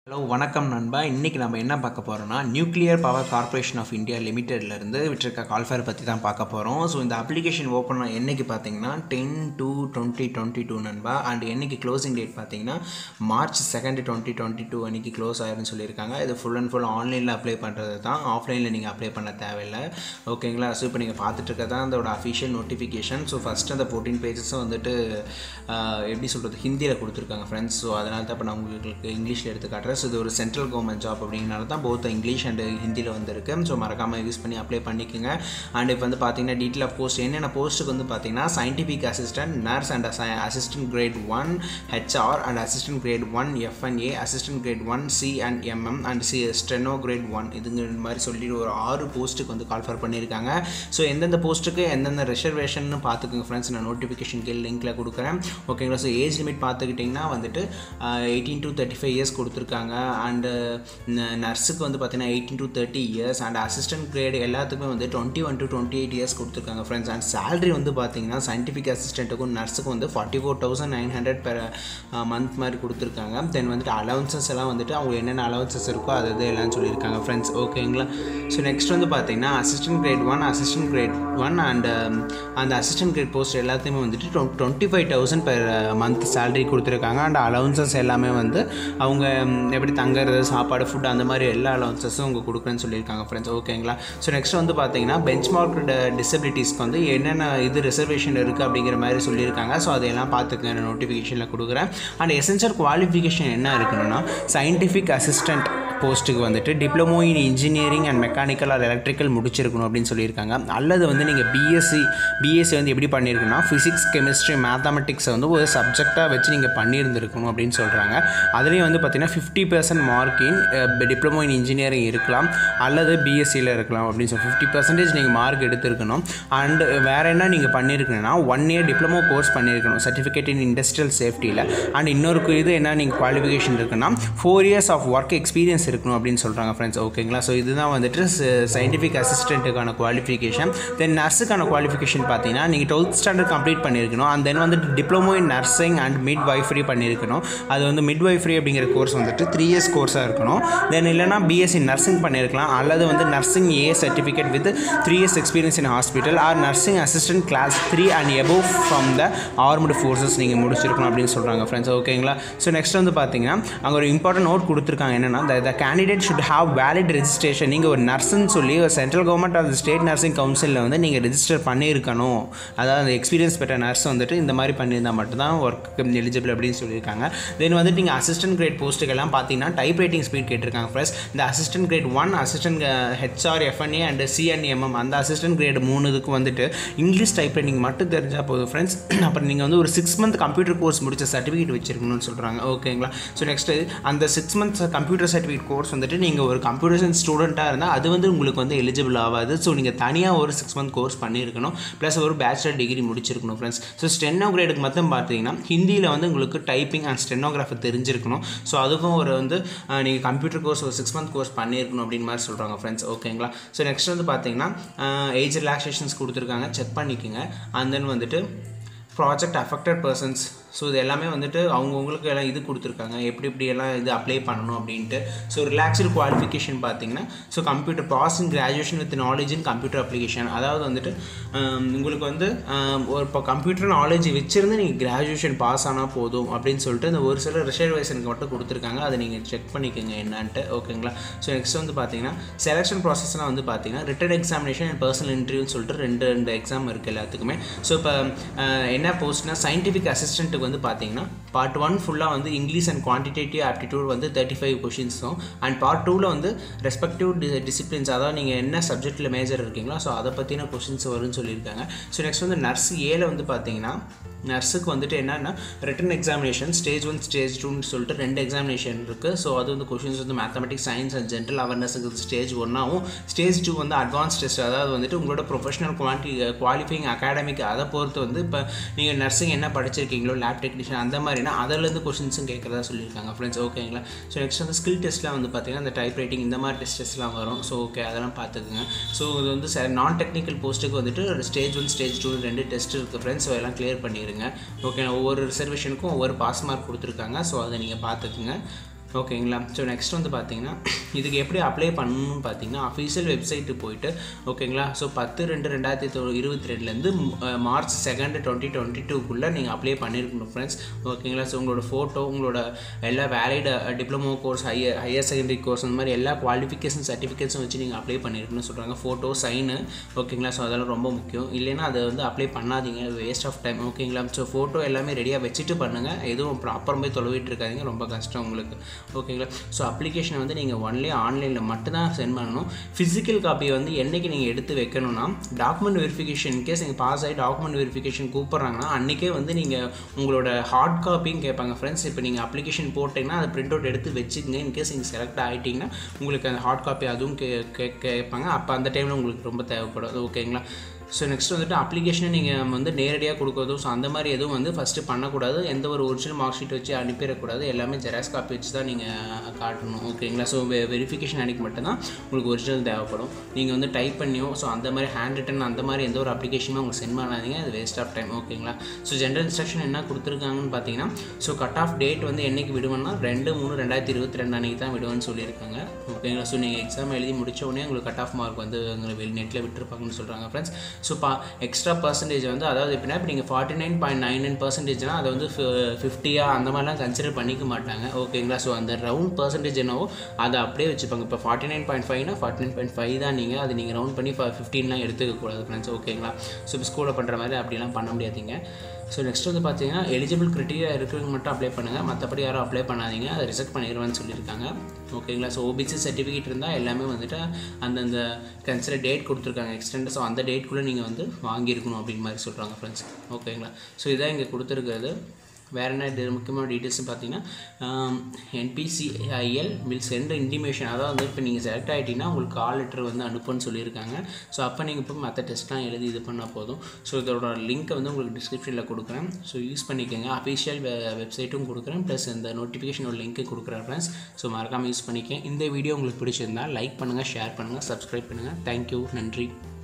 hello வணக்கம் நண்பா இன்றைக்கி நம்ம என்ன பார்க்க போகிறோம்னா nuclear power corporation of India லிமிடெட்லேருந்து விட்டிருக்க கால்ஃபேர் பற்றி தான் பார்க்க போகிறோம் ஸோ இந்த அப்ளிகேஷன் ஓப்பன் என்னைக்கு பார்த்தீங்கன்னா ten two twenty twenty two நண்பா அண்ட் என்னைக்கு க்ளோசிங் டேட் பார்த்தீங்கன்னா March second twenty twenty two அன்றைக்கி க்ளோஸ் ஆயிரும்னு சொல்லியிருக்காங்க இது ஃபுல் அண்ட் ஃபுல் ஆன்லைனில் அப்ளை பண்ணுறது தான் ஆஃப்லைனில் நீங்கள் அப்ளை பண்ண தேவையில்லை ஓகேங்களா ஸோ இப்போ நீங்கள் பார்த்துட்டு இருக்க தான் அதோட அஃபிஷியல் நோட்டிஃபிகேஷன் ஸோ ஃபஸ்ட்டு அந்த ஃபோர்டீன் பேஜஸும் வந்துட்டு ஆஹ், எப்படி சொல்கிறது ஹிந்தியில் கொடுத்துருக்காங்க ஃப்ரெண்ட்ஸ் ஸோ அதனால தான் இப்போ நான் உங்களுக்கு இங்கிலீஷில் எடுத்து காட்டுறேன் ஸோ இது ஒரு சென்ட்ரல் கவர்மெண்ட் ஜாப் அப்படிங்கிறனால தான் போத் இங்கிலீஷ் அண்ட் ஹிந்தியில் வந்திருக்கு ஸோ மறக்காமல் யூஸ் பண்ணி அப்ளை பண்ணிக்கோங்க அண்ட் இப்போ வந்து பார்த்தீங்கன்னா டீட்டெயில் ஆஃப் போஸ்ட் என்னென்ன போஸ்ட்டுக்கு வந்து பார்த்தீங்கன்னா scientific assistant nurse and assistant grade one HR and assistant grade one FNA assistant grade one C and MM and C steno grade one இதுங்கிற மாதிரி சொல்லிட்டு ஒரு ஆறு போஸ்ட்டுக்கு வந்து கால்ஃபர் பண்ணியிருக்காங்க ஸோ எந்தெந்த போஸ்ட்டுக்கு எந்தெந்த ரிசர்வேஷன் பார்த்துக்கோங்க ஃப்ரெண்ட்ஸ் நான் நோட்டிஃபிகேஷன் கீழ் லிங்க்கில் கொடுக்குறேன் ஓகேங்களா ஸோ ஏஜ் லிமிட் பார்த்துக்கிட்டிங்கன்னா வந்துட்டு eighteen to thirty five years கொடுத்துருக்காங்க அண்டு நர்ஸுக்கு வந்து பார்த்தீங்கன்னா eighteen to thirty years and assistant grade எல்லாத்துக்குமே வந்து twenty one to twenty eight years கொடுத்துருக்காங்க ஃப்ரெண்ட்ஸ் அண்ட் salary வந்து பார்த்தீங்கன்னா சயின்டிஃபிக் அசிஸ்டண்ட்டுக்கும் நர்ஸுக்கும் வந்து forty four thousand nine hundred per month மாதிரி கொடுத்துருக்காங்க தென் வந்துட்டு அலவன்சஸ் எல்லாம் வந்துட்டு அவங்க என்னென்ன அலவன்சஸ் இருக்கோ அது இது எல்லாம் சொல்லியிருக்காங்க ஃப்ரெண்ட்ஸ் ஓகேங்களா ஸோ நெக்ஸ்ட் வந்து பார்த்தீங்கன்னா assistant grade one assistant grade one and அந்த அசிஸ்டன்ட் கிரேட் போஸ்ட் எல்லாத்தையுமே வந்துட்டு twenty five thousand per month salary கொடுத்துருக்காங்க அண்ட் அலவன்சஸ் எல்லாமே வந்து அவங்க ம், எப்படி தங்குறது சாப்பாடு ஃபுட் அந்த மாதிரி எல்லா அலவன்சஸும் அவங்க கொடுக்குறேன்னு சொல்லியிருக்காங்க ஃப்ரெண்ட்ஸ் ஓகேங்களா ஸோ நெக்ஸ்ட் வந்து பார்த்தீங்கன்னா பெஞ்ச் மார்க் டிசபிலிட்டிஸ்க்கு வந்து என்னென்ன இது ரிசர்வேஷன் இருக்குது அப்படிங்கிற மாதிரி சொல்லியிருக்காங்க ஸோ அதையெல்லாம் பார்த்துக்க நோட்டிஃபிகேஷனில் கொடுக்குறேன் அண்ட் எசென்ஷியல் குவாலிஃபிகேஷன் என்ன இருக்கணும்னா சயின்டிஃபிக் அசிஸ்டன்ட் போஸ்ட்டுக்கு வந்துட்டு diploma in engineering and mechanical or electrical முடிச்சிருக்கணும் அப்படின்னு சொல்லியிருக்காங்க அல்லது வந்து நீங்கள் பிஎஸ்சி பிஎஸ்சி வந்து எப்படி பண்ணியிருக்கணும்னா ஃபிசிக்ஸ் கெமிஸ்ட்ரி மேத்தமெட்டிக்ஸை வந்து ஒரு சப்ஜெக்டாக வச்சு நீங்கள் பண்ணியிருந்திருக்கணும் அப்படின்னு சொல்கிறாங்க அதுலேயும் வந்து பார்த்தீங்கன்னா fifty percent mark in diploma in engineering இருக்கலாம் அல்லது பிஎஸ்சியில் இருக்கலாம் அப்படின்னு சொல்லி ஃபிஃப்டி பர்சன்டேஜ் நீங்கள் மார்க் எடுத்திருக்கணும் அண்ட் வேறு என்ன நீங்கள் பண்ணியிருக்கணும்னா ஒன் இயர் டிப்ளமோ கோர்ஸ் பண்ணியிருக்கணும் சர்டிஃபிகேட் இன் இண்டஸ்ட்ரியல் சேஃப்டியில் அண்ட் இன்னொரு இது என்ன நீங்கள் குவாலிஃபிகேஷன் இருக்குன்னா four years of work experience இருக்கணும் அப்படின்னு சொல்கிறாங்க ஃப்ரெண்ட்ஸ் ஓகேங்களா ஸோ இதுதான் வந்துட்டு சயின்டிஃபிக் அசிஸ்டண்ட்டுக்கான குவாலிஃபிகேஷன் தென் நர்ஸுக்கான குவாலிஃபிகேஷன் பார்த்தீங்கன்னா நீங்கள் டுவெல்த் ஸ்டாண்டர்ட் கம்ப்ளீட் பண்ணியிருக்கணும் அண்ட் தென் வந்துட்டு diploma in nursing and midwifery பண்ணியிருக்கணும் அது வந்து மிட் வைஃப்ரி அப்படிங்கிற கோர்ஸ் வந்துட்டு த்ரீ இயர்ஸ் கோர்ஸாக இருக்கணும் தென் இல்லைனா பிஎஸ்சி நர்சிங் பண்ணியிருக்கலாம் அல்லது வந்து nursing A certificate with three years experience in hospital or nursing assistant class three and above from the armed forces நீங்கள் முடிச்சிருக்கணும் அப்படின்னு சொல்கிறாங்க ஃப்ரெண்ட்ஸ் ஓகேங்களா ஸோ நெக்ஸ்ட் வந்து பார்த்தீங்கன்னா அங்கே ஒரு இம்பார்ட்டன்ட் நோட் கொடுத்துருக்காங்க என்னென்னா the candidate should have valid registration நீங்கள் ஒரு நர்ஸ்ன்னு சொல்லி ஒரு central government of state nursing கவுன்சிலில் வந்து நீங்கள் ரெஜிஸ்டர் பண்ணியிருக்கணும் அதாவது அந்த எக்ஸ்பீரியன்ஸ் பெற்ற நர்ஸ் வந்துட்டு இந்த மாதிரி பண்ணியிருந்தால் மட்டும்தான் ஒர்க் எலிஜிபிள் அப்படின்னு சொல்லியிருக்காங்க தென் வந்துட்டு நீங்கள் அசிஸ்டன்ட் கிரேட் போஸ்ட்டுக்கெல்லாம் பார்த்தீங்கன்னா டைப் ரைட்டிங் ஸ்பீட் கேட்டிருக்காங்க ஃபர்ஸ்ட் இந்த assistant grade one assistant HR FNA and CNMM அந்த அசிஸ்டன்ட் கிரேட் மூணு இதுக்கு வந்துட்டு இங்கிலீஷ் டைப் ரைட்டிங் மட்டும் தெரிஞ்சால் போதும் ஃப்ரெண்ட்ஸ் அப்புறம் நீங்கள் வந்து ஒரு சிக்ஸ் மந்த் கம்ப்யூட்டர் கோர்ஸ் முடிச்ச சர்டிஃபிகேட் வச்சிருக்கணும்னு சொல்கிறாங்க ஓகேங்களா ஸோ நெக்ஸ்ட்டு அந்த six months computer certificate course வந்துட்டு நீங்கள் ஒரு கம்ப்யூட்டர் சயின்ஸ் ஸ்டூடெண்ட்டாக இருந்தால் அது வந்து உங்களுக்கு வந்து எலிஜிபிள் ஆகாது ஸோ நீங்கள் தனியாக ஒரு சிக்ஸ் மந்த் கோர்ஸ் பண்ணியிருக்கணும் ப்ளஸ் ஒரு பேச்சுலர் டிகிரி முடிச்சிருக்கணும் ஃப்ரெண்ட்ஸ் ஸோ ஸ்டெனோ கிரேடுக்கு மட்டும் பார்த்தீங்கன்னா ஹிந்தியில் வந்து உங்களுக்கு டைப்பிங் அண்ட் ஸ்டெனோகிராஃபி தெரிஞ்சிருக்கணும் ஸோ அதுக்கும் ஒரு வந்து நீங்கள் கம்ப்யூட்டர் கோர்ஸ் ஒரு சிக்ஸ் மந்த் கோர்ஸ் பண்ணியிருக்கணும் அப்படின்னு மாதிரி சொல்கிறாங்க ஃப்ரெண்ட்ஸ் ஓகேங்களா ஸோ நெக்ஸ்ட் வந்து பார்த்தீங்கன்னா ஏஜ் ரிலாக்ஸேஷன்ஸ் கொடுத்துருக்காங்க செக் பண்ணிக்கோங்க அண்ட் தென் வந்துட்டு ப்ராஜெக்ட் அஃபெக்டட் பர்சன்ஸ் ஸோ இது எல்லாமே வந்துட்டு அவங்கவுங்களுக்கு எல்லாம் இது கொடுத்துருக்காங்க எப்படி எப்படி எல்லாம் இது அப்ளை பண்ணணும் அப்படின்ட்டு ஸோ ரிலாக்ஸ்டு குவாலிஃபிகேஷன் பார்த்தீங்கன்னா so computer pass in graduation with knowledge in computer application அதாவது வந்துட்டு ஆம், உங்களுக்கு வந்து ஆம், ஒரு இப்போ கம்ப்யூட்டர் நாலேஜ் வச்சிருந்து நீங்கள் கிராஜுவேஷன் பாஸ் ஆனால் போதும் அப்படின்னு சொல்லிட்டு இந்த ஒரு சில ரிசர்வேஷனுக்கு மட்டும் கொடுத்துருக்காங்க அதை நீங்கள் செக் பண்ணிக்கோங்க என்னன்ட்டு ஓகேங்களா ஸோ நெக்ஸ்ட் வந்து பார்த்தீங்கன்னா செலெக்ஷன் ப்ராசஸ்லாம் வந்து பார்த்தீங்கன்னா ரிட்டன் எக்ஸாமினேஷன் அண்ட் பர்சனல் இன்டர்வியூன்னு சொல்லிட்டு ரெண்டு ரெண்டு எக்ஸாம் இருக்குது எல்லாத்துக்குமே ஸோ இப்போ என்ன போஸ்ட்னா சயின்டிஃபிக் அசிஸ்டண்ட்டுக்கு வந்து பார்த்தீங்கன்னா பார்ட் ஒன் ஃபுல்லாக வந்து இங்கிலீஷ் அண்ட் குவான்டிடேட்டிவ் ஆப்டிடியூட் வந்து தேர்ட்டி ஃபைவ் கொஷின்ஸும் அண்ட் பார்ட் டூவில் வந்து ரெஸ்பெக்டிவ் டிசிப்ளின்ஸ் அதாவது நீங்கள் என்ன சப்ஜெக்ட்டில் மேஜர் இருக்கீங்களோ ஸோ அதை பற்றின கொஷின்ஸ் வரும்னு சொல்லியிருக்காங்க ஸோ நெக்ஸ்ட் வந்து நர்ஸ் ஏல வந்து பார்த்தீங்கன்னா நர்ஸுக்கு வந்துட்டு என்னென்னா written examination stage one stage டூன்னு சொல்லிட்டு ரெண்டு எக்ஸாமினேஷன் இருக்குது ஸோ அது வந்து கொஷின்ஸ் வந்து மேத்தமெட்டிக்ஸ் சயின்ஸ் அண்ட் ஜென்ரல் அவேர்னஸுக்கு ஸ்டேஜ் ஒன்றாவும் ஸ்டேஜ் டூ வந்து அட்வான்ஸ் டெஸ்ட் அதாவது வந்துட்டு உங்களோட ப்ரொஃபஷனல் குவான்டி குவாலிஃபைங் அகாடமிக் அதை பொறுத்து வந்து இப்போ நீங்கள் நர்சிங் என்ன படிச்சிருக்கீங்களோ லேப் டெக்னீஷியன் அந்த மாதிரினா அதிலேருந்து கொஷின்ஸும் கேட்குறதா சொல்லியிருக்காங்க ஃப்ரெண்ட்ஸ் ஓகேங்களா ஸோ நெக்ஸ்ட் வந்து ஸ்கில் டெஸ்ட்லாம் வந்து பார்த்தீங்கன்னா இந்த டைப் ரைட்டிங் இந்த மாதிரி டெஸ்ட்ஸ்லாம் வரும் ஸோ ஓகே அதெல்லாம் பார்த்துக்குங்க ஸோ இது வந்து நான் டெக்னிக்கல் போஸ்ட்டுக்கு வந்துட்டு ஸ்டேஜ் ஒன் ஸ்டேஜ் டூ ரெண்டு டெஸ்ட் இருக்குது ஃப்ரெண்ட்ஸ் ஸோ எல்லாம் கிளியர் பண்ணிடுங்க ஓகே ஒவ்வொரு ரிசர்வேஷனுக்கும் ஒவ்வொரு பாஸ் மார்க் கொடுத்துருக்காங்க ஸோ அதை நீங்கள் பார்த்துக்குங்க ஓகேங்களா ஸோ நெக்ஸ்ட் வந்து பார்த்தீங்கன்னா இதுக்கு எப்படி அப்ளை பண்ணணும்னு பார்த்தீங்கன்னா அஃபீஷியல் வெப்சைட்டு போயிட்டு ஓகேங்களா ஸோ பத்து ரெண்டு ரெண்டாயிரத்தி தொ இருபத்தி ரெண்டுலேருந்து மார்ச் செகண்ட் டுவெண்ட்டி டுவெண்ட்டி டூக்குள்ளே நீங்கள் அப்ளை பண்ணியிருக்கணும் ஃப்ரெண்ட்ஸ் ஓகேங்களா ஸோ உங்களோட ஃபோட்டோ உங்களோட எல்லா valid diploma course higher higher secondary course அந்த மாதிரி எல்லா குவாலிஃபிகேஷன் சர்டிஃபிகேட்ஸும் வச்சு நீங்கள் அப்ளை பண்ணியிருக்கணும்னு சொல்கிறாங்க ஃபோட்டோ சைனு ஓகேங்களா ஸோ அதெல்லாம் ரொம்ப முக்கியம் இல்லைன்னா அதை வந்து அப்ளை பண்ணாதீங்க வேஸ்ட் ஆஃப் டைம் ஓகேங்களா ஸோ ஃபோட்டோ எல்லாமே ரெடியாக வச்சுட்டு பண்ணுங்கள் எதுவும் அப்புறம் போய் தொலைவிட்டு இருக்காதீங்க ரொம்ப கஷ்டம் உங்களுக்கு ஓகேங்களா ஸோ அப்ளிகேஷனை வந்து நீங்கள் ஒன்லி ஆன்லைனில் மட்டும்தான் சென்ட் பண்ணணும் ஃபிசிக்கல் காப்பி வந்து என்றைக்கு நீங்கள் எடுத்து வைக்கணும்னா டாக்குமெண்ட் வெரிஃபிகேஷன் கேஸ் நீங்கள் பாஸ் ஆகி டாக்குமெண்ட் வெரிஃபிகேஷன் கூப்பிட்றாங்கன்னா அன்றைக்கே வந்து நீங்கள் உங்களோட ஹார்ட் காப்பியும் கேட்பாங்க ஃப்ரெண்ட்ஸ் இப்போ நீங்கள் அப்ளிகேஷன் போட்டிங்கன்னா அதை பிரிண்ட் அவுட் எடுத்து வச்சுக்கங்க இன்கேஸ் நீங்கள் செலக்ட் ஆகிட்டிங்கன்னா உங்களுக்கு அந்த ஹார்ட் காப்பி அதுவும் கே கே கேட்பாங்க அப்போ அந்த டைமில் உங்களுக்கு ரொம்ப தேவைப்படும் ஓகேங்களா ஸோ நெக்ஸ்ட் வந்துட்டு அப்ளிகேஷனை நீங்கள் வந்து நேரடியாக கொடுக்குறதும் ஸோ அந்த மாதிரி எதுவும் வந்து ஃபஸ்ட்டு பண்ணக்கூடாது எந்த ஒரு ஒரிஜினல் மார்க் ஷீட் வச்சு அனுப்பிடக்கூடாது எல்லாமே ஜெராக்ஸ் காப்பி வச்சு தான் நீங்கள் காட்டணும் ஓகேங்களா ஸோ வெ வெரிஃபிகேஷன் அன்றைக்கி மட்டும்தான் உங்களுக்கு ஒரிஜினல் தேவைப்படும் நீங்கள் வந்து டைப் பண்ணியோ ஸோ அந்த மாதிரி ஹேண்ட் ரிட்டன் அந்த மாதிரி எந்த ஒரு அப்ளிகேஷனுமே உங்களுக்கு சென்ட் பண்ணாதீங்க அது வேஸ்ட் ஆஃப் டைம் ஓகேங்களா ஸோ ஜென்ரல் இன்ஸ்ட்ரக்ஷன் என்ன கொடுத்துருக்காங்கன்னு பார்த்தீங்கன்னா ஸோ கட் ஆஃப் டேட் வந்து என்றைக்கு விடுவேன்னா ரெண்டு மூணு ரெண்டாயிரத்தி இருபத்தி ரெண்டு அன்றைக்கி தான் விடுவேன்னு சொல்லியிருக்காங்க ஓகேங்களா ஸோ நீங்கள் எக்ஸாம் எழுதி முடிச்ச உடனே உங்களுக்கு கட் ஆஃப் மார்க் வந்து உங்களுக்கு நெட்டில் விட்டுருப்பாங்கன்னு சொல்கிறாங்க ஃப்ரெண்ட்ஸ் ஸோ பா எக்ஸ்ட்ரா பர்சன்டேஜ் வந்து அதாவது எப்படின்னா இப்போ நீங்கள் forty nine point nine nine பர்சன்டேஜ்னால் அதை வந்து ஃபிஃப்டியாக அந்த மாதிரிலாம் கன்சிடர் பண்ணிக்க மாட்டாங்க ஓகேங்களா ஸோ அந்த ரவுண்ட் பர்சன்டேஜ் என்னவோ அதை அப்படியே வச்சுப்பாங்க இப்போ ஃபார்ட்டி நைன் பாயிண்ட் ஃபைவ்னா ஃபார்ட்டி நைன் பாயிண்ட் ஃபைவ் தான் நீங்கள் அது நீங்கள் ரவுண்ட் பண்ணி ஃபிஃப்டீன்லாம் எடுத்துக்கக்கூடாது ஃப்ரெண்ட்ஸ் ஓகேங்களா ஸோ இப்போ ஸ்கூலில் பண்ணுற மாதிரி அப்படிலாம் பண்ண முடியாதுங்க ஸோ நெக்ஸ்ட் வந்து பார்த்தீங்கன்னா எலிஜிபிள் க்ரிட்டீரியா இருக்கிறவங்க மட்டும் அப்ளை பண்ணுங்கள் மற்றபடி யாரும் அப்ளை பண்ணாதீங்க அதை ரிசெக்ட் பண்ணிடுவேன்னு சொல்லியிருக்காங்க ஓகேங்களா ஸோ ஓபிசி சர்டிஃபிகேட் இருந்தால் எல்லாமே வந்துட்டு அந்தந்த கன்சிடர் டேட் கொடுத்துருக்காங்க எக்ஸ்டெண்ட் ஸோ அந்த டேட்குள்ளே நீங்கள் வந்து வாங்கியிருக்கணும் அப்படிங்கிற மாதிரி சொல்கிறாங்க ஃப்ரெண்ட்ஸ் ஓகேங்களா ஸோ இதான் இங்கே கொடுத்துருக்கிறது வேறு என்ன இது முக்கியமான டீட்டெயில்ஸ் பார்த்தீங்கன்னா என்பிசிஐஎல் வில் சென்ட் இன்டிமேஷன் அதாவது வந்து இப்போ நீங்கள் செலக்ட் ஆகிட்டீங்கன்னா உங்களுக்கு கால் லெட்டர் வந்து அனுப்புன்னு சொல்லியிருக்காங்க ஸோ அப்போ நீங்கள் இப்போ மற்ற டெஸ்ட்லாம் எழுதி இது பண்ணால் போதும் ஸோ இதோட லிங்க்கை வந்து உங்களுக்கு டிஸ்கிரிப்ஷனில் கொடுக்குறேன் ஸோ யூஸ் பண்ணிக்கோங்க அஃபிஷியல் வெப்சைட்டும் கொடுக்குறேன் ப்ளஸ் இந்த நோட்டிஃபிகேஷனோட லிங்க்கு கொடுக்குறேன் ஃப்ரெண்ட்ஸ் ஸோ மறக்காமல் யூஸ் பண்ணிக்கேன் இந்த வீடியோ உங்களுக்கு பிடிச்சிருந்தா லைக் பண்ணுங்கள் ஷேர் பண்ணுங்கள் சப்ஸ்கிரைப் பண்ணுங்கள் தேங்க்யூ நன்றி